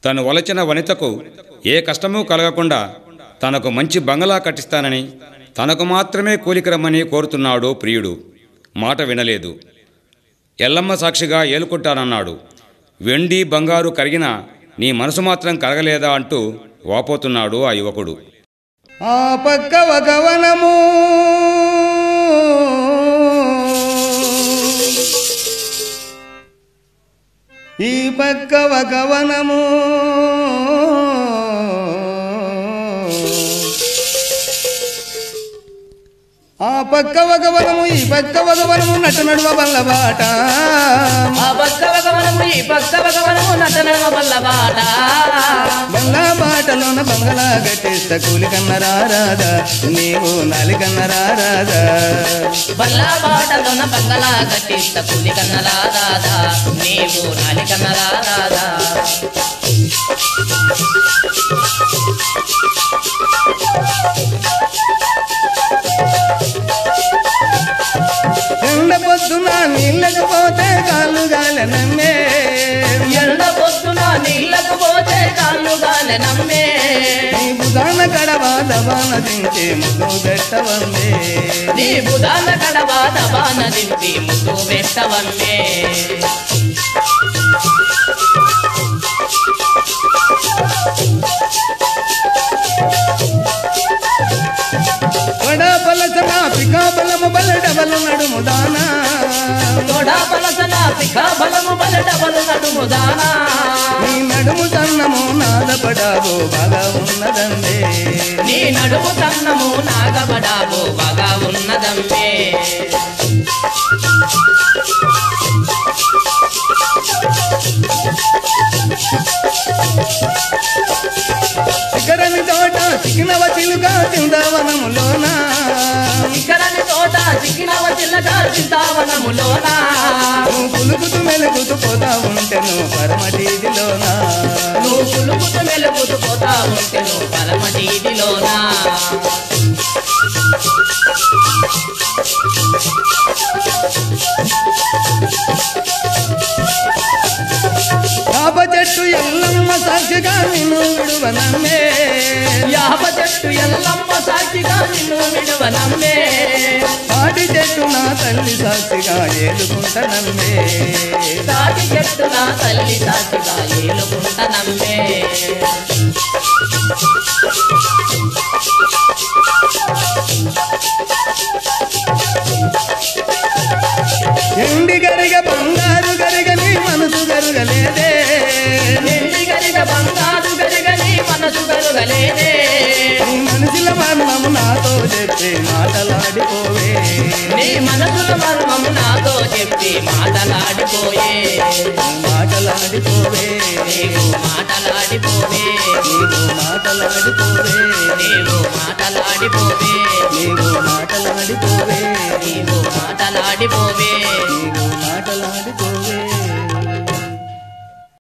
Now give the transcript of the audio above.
తను వలచిన వనితకు ఏ కష్టమూ కలగకుండా తనకు మంచి బంగళా కట్టిస్తానని తనకు మాత్రమే కూలికి రమ్మని కోరుతున్నాడు ప్రియుడు మాట వినలేదు ఎల్లమ్మ సాక్షిగా ఏలుకుంటానన్నాడు వెండి బంగారు కరిగినా నీ మనసు మాత్రం కరగలేదా అంటూ వాపోతున్నాడు ఆ యువకుడు ఆ పక్క ఒక వనము ఈ పక్క ఒక వనము ఆ పక్క ఒక వనము ఈ పక్క ఒక వనము నట నడువ బల్ల బాట ఆ పక్క భగవనము ఈ పక్క భగవనము నటనమ వల్లబాట బంగ్లా బాటలోన బంగళా గట్టేస్త కూలి కన్నరా రాదా నీవు నాలి కన్నరా రాదా బల్లా బాటలోన బంగళా గట్టిస్త పులి కన్నలా రాదా నీవు నాలి కన్నలా రాదా ఎండ పొద్దున నీళ్ళకు పోతే కాళ్ళు గాలనమ్మే ఎండ పొద్దున నీళ్ళకు పోతే కాళ్ళుగానే నమ్మే నీ బుధాన కడవా దవాన దించే ముద్దు పెట్టవమ్మే నీ బుధాన కడవా దబాన దింపి ముద్దు పెట్టవమ్మే వడా పలసన పికా బలము బల డబలు నడుము దానా తోడా పలసన పికా బలము బల డబలు నడుము దానా నీ నడుము తన్నము నాదపడాబో బాగా ఉన్నదండే నీ నడుము తన్నము నాగబడాబో బాగా ఉన్నదమ్మే శిఖరని తోట చికినవ చిలుక చిందవనములోనా ఇక్కడని తోట చిక్కినవ చిల్లగా చింతావనములోనా నువ్వు పులుకుతూ మెలుగుతూ పోతా ఉంటెను పరమటీదిలోనా నువ్వు పులుపుతూ మెలుగుతూ పోతా ఉంటే నువ్వు పరమటీదిలోనా పాప చెట్టు ఎల్లమ్మ సాక్షిగా నిన్ను విడువనమ్మే యాప చెట్టు ఎల్లమ్మ సాక్షిగా నిన్ను విడువనమ్మే పాటి చెట్టు నా తల్లి సాక్షిగా ఏలుకుంటనమ్మే తాటి చెట్టు నా తల్లి సాక్షిగా ఏలుకుంటనమ్మే ఎండి గరిగ బంగారు గరిగ నీ మనసు గరుగలేదే నిండి గరిగ బంగారు గరిగని మనసు గరుగలేదే నీ మనసుల మర్మము నాతో చెప్పి మాటలాడిపోవే నీ మనసుల మర్మము నాతో చెప్పి మాటలాడిపోయే మాటలాడిపోవే నీవు మాటలాడిపోవే నీవు మాటలాడిపోవే నీవు